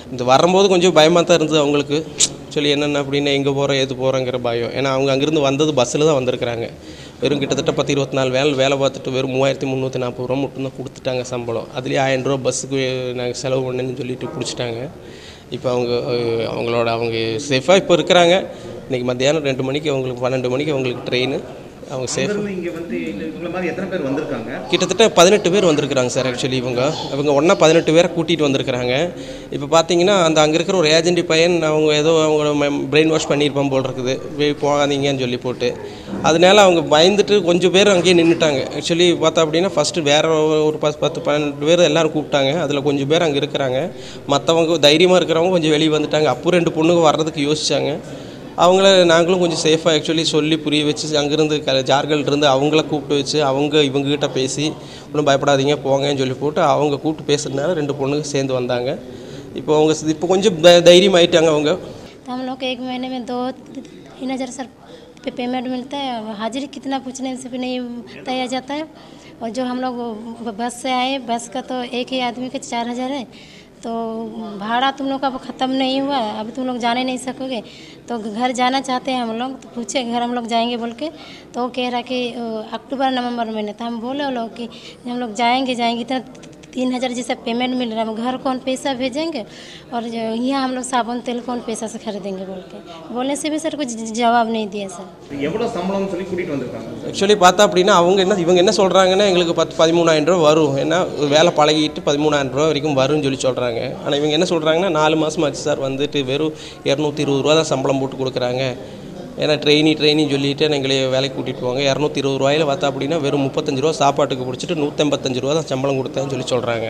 இந்த வரும்போது கொஞ்சம் பயமாக தான் இருந்தது அவங்களுக்கு சொல்லி என்னென்ன அப்படின்னு எங்கே போகிறோம் எது போகிறோங்கிற பயம் ஏன்னா அவங்க அங்கேருந்து வந்தது பஸ்ஸில் தான் வந்திருக்கிறாங்க வெறும் கிட்டத்தட்ட பத்து இருபத்தி நாலு வேலை வேலை பார்த்துட்டு வெறும் மூவாயிரத்தி முந்நூற்றி நாற்பது ரூபா மட்டும் தான் கொடுத்துட்டாங்க சம்பளம் அதுலேயே ஆயிரம் ரூபா பஸ்ஸுக்கு நாங்கள் செலவு பண்ணேன்னு சொல்லிட்டு பிடிச்சிட்டாங்க இப்போ அவங்க அஹ், அவங்களோட அவங்க சேஃபாக இப்போ இருக்கிறாங்க இன்றைக்கி மத்தியானம் ரெண்டு மணிக்கு அவங்களுக்கு பன்னெண்டு மணிக்கு அவங்களுக்கு ட்ரெயின் அவங்க சேஃப் அங்கிருந்து இங்க வந்து இல்ல இவங்கள மாதிரி எத்தனை பேர் வந்திருக்காங்க கிட்டத்தட்ட பதினெட்டு பேர் வந்திருக்கிறாங்க சார் ஆக்சுவலி இவங்க இவங்க ஒன்றா பதினெட்டு பேரை கூட்டிகிட்டு வந்திருக்கிறாங்க இப்போ பார்த்தீங்கன்னா அந்த அங்கே இருக்கிற ஒரு ஏஜென்டி பையன் அவங்க ஏதோ அவங்க பிரெயின் வாஷ் பண்ணியிருப்பான் போல் இருக்குது போய் போகாதீங்கன்னு சொல்லி போட்டு அதனால அவங்க பயந்துட்டு கொஞ்சம் பேர் அங்கேயே நின்றுட்டாங்க ஆக்சுவலி பார்த்தா அப்படின்னா ஃபஸ்ட்டு வேற ஒரு பத்து பத்து பன்னெண்டு பேர் எல்லாரும் கூப்பிட்டாங்க அதில் கொஞ்சம் பேர் அங்கே இருக்கிறாங்க மற்றவங்க தைரியமாக இருக்கிறவங்க கொஞ்சம் வெளியே வந்துட்டாங்க அப்போ ரெண்டு பொண்ணுங்க வர்றதுக்கு யோசிச்சாங்க அவங்கள நாங்களும் கொஞ்சம் சேஃபாக ஆக்சுவலி சொல்லி புரிய வச்சு அங்கேருந்து க ஜார்கல்லேருந்து அவங்கள கூப்பிட்டு வச்சு அவங்க இவங்ககிட்ட பேசி ஒன்றும் பயப்படாதீங்க போங்கன்னு சொல்லி போட்டு அவங்க கூப்பிட்டு பேசுறதுனால ரெண்டு பொண்ணுங்க சேர்ந்து வந்தாங்க இப்போ அவங்க சி- இப்போ கொஞ்சம் த- தைரியம் ஆயிட்டாங்க அவங்க तो हम लोग को एक महीने में दो तीन हज़ार सर पे पेमेंट मिलता है हाजिरी कितना पूछने से भी नहीं तय जाता है और जो हम लोग बस से आए बस का तो एक ही आदमी का चार हज़ार है तो भाड़ा तुम लोग का अब ख़त्म नहीं हुआ अभी तुम लोग जाने नहीं सकोगे तो घर जाना चाहते हैं हम लोग तो पूछे घर हम लोग जाएंगे बोल के तो वो कह रहा कि अ, अक्टूबर नवंबर महीने तो हम बोले वो लोग कि हम लोग जाएंगे जाएंगे इतना तीन हज़ार जैसा पेमेंट मिल रहा है हम घर कौन पैसा भेजेंगे और जो यहाँ हम लोग साबुन तेल कौन पैसा से खरीदेंगे बोल के बोलने से भी सर कुछ जवाब नहीं दिया सर எவ்வளவு சம்பளம்னு சொல்லி கூட்டிட்டு வந்திருக்காங்க ஆக்சுவலி பார்த்தா அப்படின்னா அவங்க என்ன இவங்க என்ன சொல்கிறாங்கன்னா எங்களுக்கு பத்து பதிமூணாயிரம் ரூபா வரும் ஏன்னா வேலை பழகிட்டு பதிமூணாயிரம் ரூபா வரைக்கும் வரும்னு சொல்லி சொல்கிறாங்க ஆனால் இவங்க என்ன சொல்கிறாங்கன்னா நாலு மாதம் ஆச்சு சார் வந்துட்டு வெறும் இரநூத்தி இருபது ரூபா தான் சம்பளம் போட்டு கொடுக்குறாங்க ஏன்னா ட்ரெயினி ட்ரெயினி சொல்லிட்டு எங்களை வேலைக்கு கூட்டிகிட்டு போவாங்க இரநூத்தி இருபது ரூபாயில் பார்த்தா அப்படின்னா வெறும் முப்பத்தஞ்சு ரூபா சாப்பாட்டுக்கு பிடிச்சிட்டு நூற்றம்பத்தஞ்சு ரூபா தான் சம்பளம் கொடுத்தேன்னு சொல்லி சொல்கிறாங்க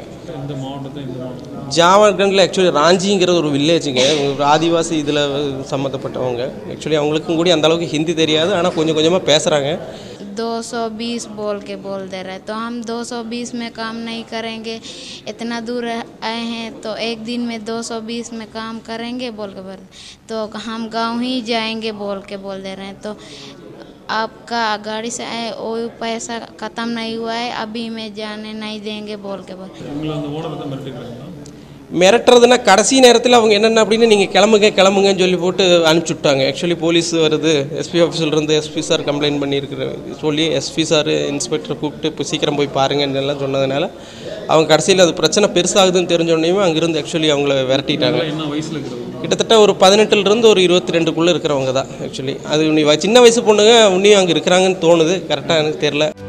ஜாவர்கண்டில் ஆக்சுவலி ராஞ்சிங்கிற ஒரு வில்லேஜுங்க ஒரு ஆதிவாசி இதில் சம்மந்தப்பட்டவங்க ஆக்சுவலி அவங்களுக்கும் கூட அந்த அளவுக்கு ஹிந்தி தெரியாது ஆனால் கொஞ்சம் கொஞ்சமாக பேசுகிறாங்க 220 बोल के बोल दे रहे तो हम 220 में काम नहीं करेंगे इतना दूर आए हैं तो एक दिन में 220 में काम करेंगे बोल के बोल तो हम गांव ही जाएंगे बोल के बोल दे रहे हैं तो आपका गाड़ी से आए वो पैसा ख़त्म नहीं हुआ है अभी में जाने नहीं देंगे बोल के बोल மிரட்டுறதுன்னா கடைசி நேரத்தில் அவங்க என்னென்ன அப்படின்னு நீங்கள் கிளம்புங்க கிளம்புங்கன்னு சொல்லி போட்டு அனுப்பிச்சி விட்டாங்க ஆக்சுவலி போலீஸ் வருது எஸ்பி ஆஃபீஸில் எஸ்பி சார் கம்ப்ளைண்ட் பண்ணியிருக்கிற சொல்லி எஸ்பி சார் இன்ஸ்பெக்டர் கூப்பிட்டு இப்போ சீக்கிரம் போய் பாருங்கன்னு எல்லாம் சொன்னதுனால அவங்க கடைசியில் அது பிரச்சனை பெருசாகுதுன்னு தெரிஞ்சோடனே அங்கேருந்து ஆக்சுவலி அவங்கள விரட்டிட்டாங்க கிட்டத்தட்ட ஒரு பதினெட்டுலேருந்து ஒரு இருபத்தி ரெண்டுக்குள்ளே இருக்கிறவங்க தான் ஆக்சுவலி அது உன்னி சின்ன வயசு பொண்ணுங்க உன்னியும் அங்கே இருக்கிறாங்கன்னு தோணுது கரெக்டாக எனக்கு தெரில